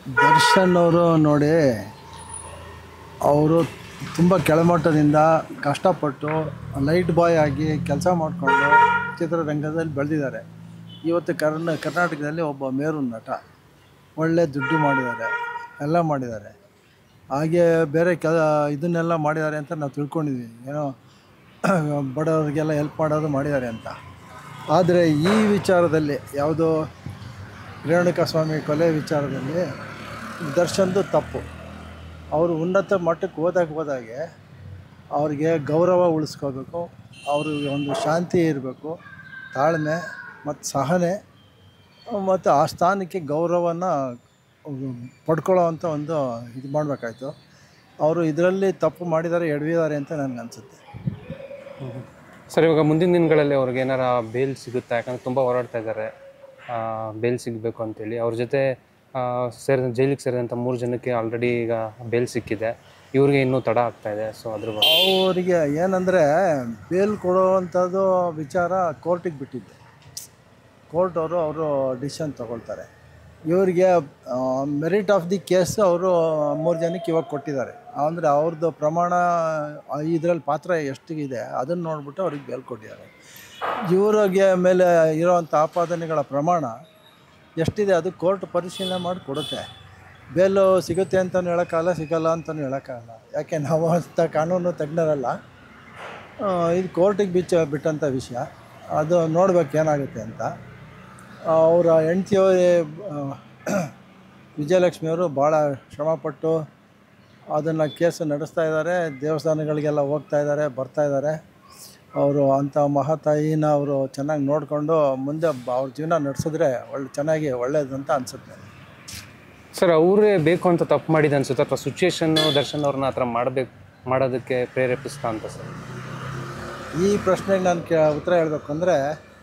ದರ್ಶನ್ ಅವರು ನೋಡಿ ಅವರು ತುಂಬ ಕೆಳಮಟ್ಟದಿಂದ ಕಷ್ಟಪಟ್ಟು ಲೈಟ್ ಬಾಯ್ ಆಗಿ ಕೆಲಸ ಮಾಡಿಕೊಂಡು ಚಿತ್ರರಂಗದಲ್ಲಿ ಬೆಳೆದಿದ್ದಾರೆ ಇವತ್ತು ಕರ್ನ ಕರ್ನಾಟಕದಲ್ಲಿ ಒಬ್ಬ ಮೇರು ನಟ ಒಳ್ಳೆ ದುಡ್ಡು ಮಾಡಿದ್ದಾರೆ ಎಲ್ಲ ಮಾಡಿದ್ದಾರೆ ಹಾಗೆ ಬೇರೆ ಕೆಲ ಇದನ್ನೆಲ್ಲ ಮಾಡಿದ್ದಾರೆ ಅಂತ ನಾವು ತಿಳ್ಕೊಂಡಿದ್ವಿ ಏನೋ ಬಡವರಿಗೆಲ್ಲ ಹೆಲ್ಪ್ ಮಾಡೋದು ಮಾಡಿದ್ದಾರೆ ಅಂತ ಆದರೆ ಈ ವಿಚಾರದಲ್ಲಿ ಯಾವುದೋ ರೇಣುಕಾ ಸ್ವಾಮಿ ಕೊಲೆ ವಿಚಾರದಲ್ಲಿ ದರ್ಶನ್ದು ತಪ್ಪು ಅವರು ಉನ್ನತ ಮಟ್ಟಕ್ಕೆ ಹೋದಾಗ ಹೋದಾಗೆ ಅವ್ರಿಗೆ ಗೌರವ ಉಳಿಸ್ಕೋಬೇಕು ಅವ್ರಿಗೆ ಒಂದು ಶಾಂತಿ ಇರಬೇಕು ತಾಳ್ಮೆ ಮತ್ತು ಸಹನೆ ಮತ್ತು ಆ ಸ್ಥಾನಕ್ಕೆ ಗೌರವನ ಪಡ್ಕೊಳ್ಳೋ ಅಂಥ ಒಂದು ಇದು ಮಾಡಬೇಕಾಯ್ತು ಅವರು ಇದರಲ್ಲಿ ತಪ್ಪು ಮಾಡಿದ್ದಾರೆ ಎಡವಿದ್ದಾರೆ ಅಂತ ನನಗೆ ಅನಿಸುತ್ತೆ ಸರ್ ಇವಾಗ ಮುಂದಿನ ದಿನಗಳಲ್ಲಿ ಅವ್ರಿಗೆ ಏನಾರ ಬೇಲ್ ಸಿಗುತ್ತಾ ಯಾಕಂದ್ರೆ ತುಂಬ ಹೋರಾಡ್ತಾ ಇದ್ದಾರೆ ಬೇಲ್ ಸಿಗಬೇಕು ಅಂತೇಳಿ ಅವ್ರ ಜೊತೆ ಆ, ಸೇರಿದ ಜೈಲಿಗೆ ಸೇರಿದಂಥ ಮೂರು ಜನಕ್ಕೆ ಆಲ್ರೆಡಿ ಈಗ ಬೇಲ್ ಸಿಕ್ಕಿದೆ ಇವ್ರಿಗೆ ಇನ್ನೂ ತಡ ಆಗ್ತಾ ಇದೆ ಸೊ ಅದ್ರ ಬಗ್ಗೆ ಅವರಿಗೆ ಏನಂದರೆ ಬೇಲ್ ಕೊಡುವಂಥದ್ದು ವಿಚಾರ ಕೋರ್ಟಿಗೆ ಬಿಟ್ಟಿದ್ದೆ ಕೋರ್ಟ್ ಅವರು ಅವರು ಡಿಸಿಷನ್ ತಗೊಳ್ತಾರೆ ಇವರಿಗೆ ಮೆರಿಟ್ ಆಫ್ ದಿ ಕೇಸ್ ಅವರು ಮೂರು ಜನಕ್ಕೆ ಇವಾಗ ಕೊಟ್ಟಿದ್ದಾರೆ ಅಂದರೆ ಅವ್ರದ್ದು ಪ್ರಮಾಣ ಇದರಲ್ಲಿ ಪಾತ್ರ ಎಷ್ಟಿಗಿದೆ ಅದನ್ನು ನೋಡಿಬಿಟ್ಟು ಅವ್ರಿಗೆ ಬೇಲ್ ಕೊಟ್ಟಿದ್ದಾರೆ ಇವರಿಗೆ ಮೇಲೆ ಇರೋವಂಥ ಆಪಾದನೆಗಳ ಪ್ರಮಾಣ ಎಷ್ಟಿದೆ ಅದು ಕೋರ್ಟ್ ಪರಿಶೀಲನೆ ಮಾಡಿ ಕೊಡುತ್ತೆ ಬೇಲು ಸಿಗುತ್ತೆ ಅಂತಲೂ ಹೇಳೋಕ್ಕಾಗಲ್ಲ ಸಿಗಲ್ಲ ಅಂತಲೂ ಹೇಳೋಕ್ಕಾಗಲ್ಲ ಯಾಕೆ ನಾವು ಅಂಥ ಕಾನೂನು ತಜ್ಞರಲ್ಲ ಆ, ಇದು ಕೋರ್ಟಿಗೆ ಬಿಚ್ಚ ಬಿಟ್ಟಂಥ ವಿಷಯ ಅದು ನೋಡ್ಬೇಕು ಏನಾಗುತ್ತೆ ಅಂತ ಅವರ ಹೆಂಡ್ತಿಯವರೇ ವಿಜಯಲಕ್ಷ್ಮಿಯವರು ಭಾಳ ಶ್ರಮಪಟ್ಟು ಅದನ್ನು ಕೇಸು ನಡೆಸ್ತಾ ಇದ್ದಾರೆ ದೇವಸ್ಥಾನಗಳಿಗೆಲ್ಲ ಹೋಗ್ತಾ ಇದ್ದಾರೆ ಬರ್ತಾ ಇದ್ದಾರೆ ಅವರು ಅಂಥ ಮಹಾತಾಯಿನ ಅವರು ಚೆನ್ನಾಗಿ ನೋಡಿಕೊಂಡು ಮುಂದೆ ಬ- ಅವ್ರ ಜೀವನ ನಡೆಸಿದ್ರೆ ಒಳ್ಳೆ ಚೆನ್ನಾಗಿ ಒಳ್ಳೇದು ಅಂತ ಅನಿಸುತ್ತೆ ಸರ್ ಅವರೇ ಬೇಕು ಅಂತ ತಪ್ಪು ಮಾಡಿದ ಅನ್ಸುತ್ತೆ ಅಥವಾ ಸಿಚುವೇಶನ್ನು ದರ್ಶನ್ ಅವ್ರನ್ನ ಆ ಥರ ಮಾಡಬೇಕು ಮಾಡೋದಕ್ಕೆ ಪ್ರೇರೇಪಿಸ್ತಾ ಅಂತ ಸರ್ ಈ ಪ್ರಶ್ನೆಗೆ ನಾನು ಕೇ ಉತ್ತರ ಹೇಳಬೇಕು ಅಂದರೆ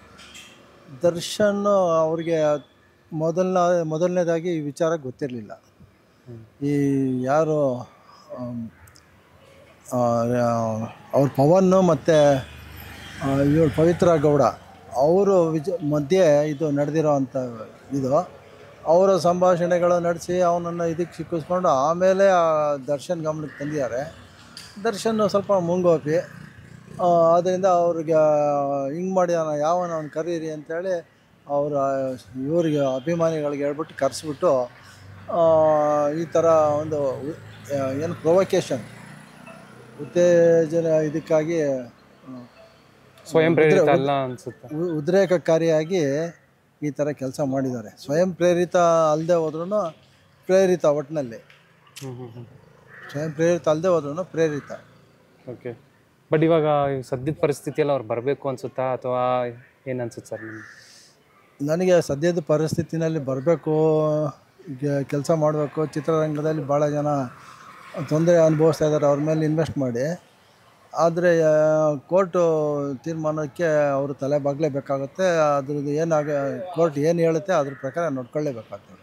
ದರ್ಶನ್ ಅವ್ರಿಗೆ ಮೊದಲನ ಮೊದಲನೇದಾಗಿ ಈ ವಿಚಾರ ಗೊತ್ತಿರಲಿಲ್ಲ ಈ ಯಾರು ಆಮ್, ಆ, ಅವ್ರ ಪವನ್ನು ಮತ್ತು ಇವಳು ಪವಿತ್ರ ಗೌಡ ಅವರು ವಿಜ ಮಧ್ಯೆ ಇದು ನಡೆದಿರೋ ಅಂಥ ಇದು ಅವರ ಸಂಭಾಷಣೆಗಳು ನಡೆಸಿ ಅವನನ್ನು ಇದಕ್ಕೆ ಸಿಕ್ಕಿಸ್ಕೊಂಡು ಆಮೇಲೆ ಆ ದರ್ಶನ್ ಗಮನಕ್ಕೆ ತಂದಿದ್ದಾರೆ ದರ್ಶನ್ ಸ್ವಲ್ಪ ಮುಂಗೋಪಿ ಆದ್ದರಿಂದ ಅವ್ರಿಗೆ ಹಿಂಗೆ ಮಾಡಿ ಯಾವನ ಅವ್ನು ಕರೀರಿ ಅಂತೇಳಿ ಅವರ ಇವರಿಗೆ ಅಭಿಮಾನಿಗಳಿಗೆ ಹೇಳ್ಬಿಟ್ಟು ಕರೆಸ್ಬಿಟ್ಟು ಆ, ಈ ಥರ ಒಂದು ಉ- ಏನು ಪ್ರೊವೊಕೇಶನ್ ಉತ್ತೇಜನ ಇದಕ್ಕಾಗಿ ಆ, ಸ್ವಯಂ ಪ್ರೇರಿತ ಅಲ್ಲ ಅನ್ಸುತ್ತೆ ಉ- ಉದ್ರೇಕಕಾರಿಯಾಗಿ ಈ ಥರ ಕೆಲಸ ಮಾಡಿದ್ದಾರೆ ಸ್ವಯಂ ಪ್ರೇರಿತ ಅಲ್ಲದೆ ಹೋದ್ರೂ ಪ್ರೇರಿತ ಒಟ್ಟಿನಲ್ಲಿ ಹ್ಞೂ ಹ್ಞೂ ಹ್ಞೂ ಸ್ವಯಂ ಪ್ರೇರಿತ ಅಲ್ಲದೆ ಹೋದ್ರೂ ಪ್ರೇರಿತ ಓಕೆ ಬಟ್ ಇವಾಗ ಈ ಸದ್ಯದ ಪರಿಸ್ಥಿತಿಯಲ್ಲಿ ಅವ್ರು ಬರಬೇಕು ಅನ್ಸುತ್ತಾ ಅಥವಾ ಏನು ಅನ್ಸುತ್ತೆ ಸರ್ ನಿಮ್ಗೆ ನನಗೆ ಸದ್ಯದ ಪರಿಸ್ಥಿತಿನಲ್ಲಿ ಬರಬೇಕು ಈಗ ಕೆಲಸ ಮಾಡಬೇಕು ಚಿತ್ರರಂಗದಲ್ಲಿ ಭಾಳ ಜನ ತೊಂದರೆ ಅನುಭವಿಸ್ತಾ ಇದ್ದಾರೆ ಅವ್ರ ಮೇಲೆ ಇನ್ವೆಸ್ಟ್ ಮಾಡಿ ಆದರೆ ಕೋರ್ಟು ತೀರ್ಮಾನಕ್ಕೆ ಅವರು ತಲೆ ಬಾಗಲೇಬೇಕಾಗುತ್ತೆ ಅದ್ರದ್ದು ಏನಾಗ ಕೋರ್ಟ್ ಏನು ಹೇಳುತ್ತೆ ಅದ್ರ ಪ್ರಕಾರ ನೋಡ್ಕೊಳ್ಳೇಬೇಕಾಗ್ತದೆ